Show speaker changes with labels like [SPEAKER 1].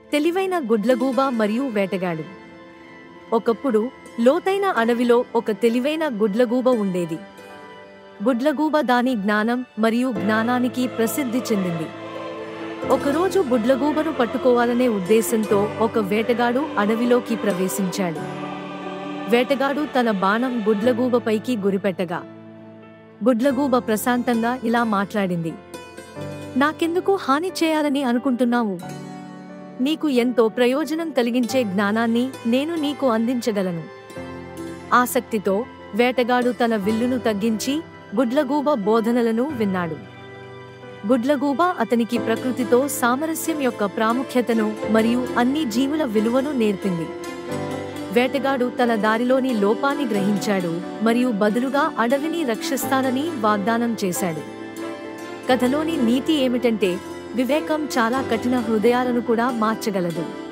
[SPEAKER 1] తెలివైన గుడ్లగూబ మరియు వేటగాడు ఒకప్పుడు లోతైన అడవిలో ఒక తెలివైన గుడ్లగూబ ఉండేది గుడ్లగూబ దాని జ్ఞానం మరియు జ్ఞానానికి ప్రసిద్ధి చెందింది ఒకరోజు గుడ్లగూబను పట్టుకోవాలనే ఉద్దేశంతో ఒక వేటగాడు అడవిలోకి ప్రవేశించాడు వేటగాడు తన బాణం గుడ్లగూబపైకి గురిపెట్టగా గుడ్లగూబ ప్రశాంతంగా ఇలా మాట్లాడింది నాకెందుకు హాని చేయాలని అనుకుంటున్నావు నీకు ఎంతో ప్రయోజనం కలిగించే జ్ఞానాన్ని నేను నీకు అందించగలను ఆసక్తితో వేటగాడు తన విల్లును తగ్గించి గుడ్లగూబ బోధనలను విన్నాడు గుడ్లగూబ అతనికి ప్రకృతితో సామరస్యం యొక్క ప్రాముఖ్యతను మరియు అన్ని జీవుల విలువను నేర్పింది వేటగాడు తన దారిలోని లోపాన్ని గ్రహించాడు మరియు బదులుగా అడవిని రక్షిస్తానని వాగ్దానం చేశాడు కథలోని నీతి ఏమిటంటే వివేకం చాలా కఠిన హృదయాలను కూడా మార్చగలదు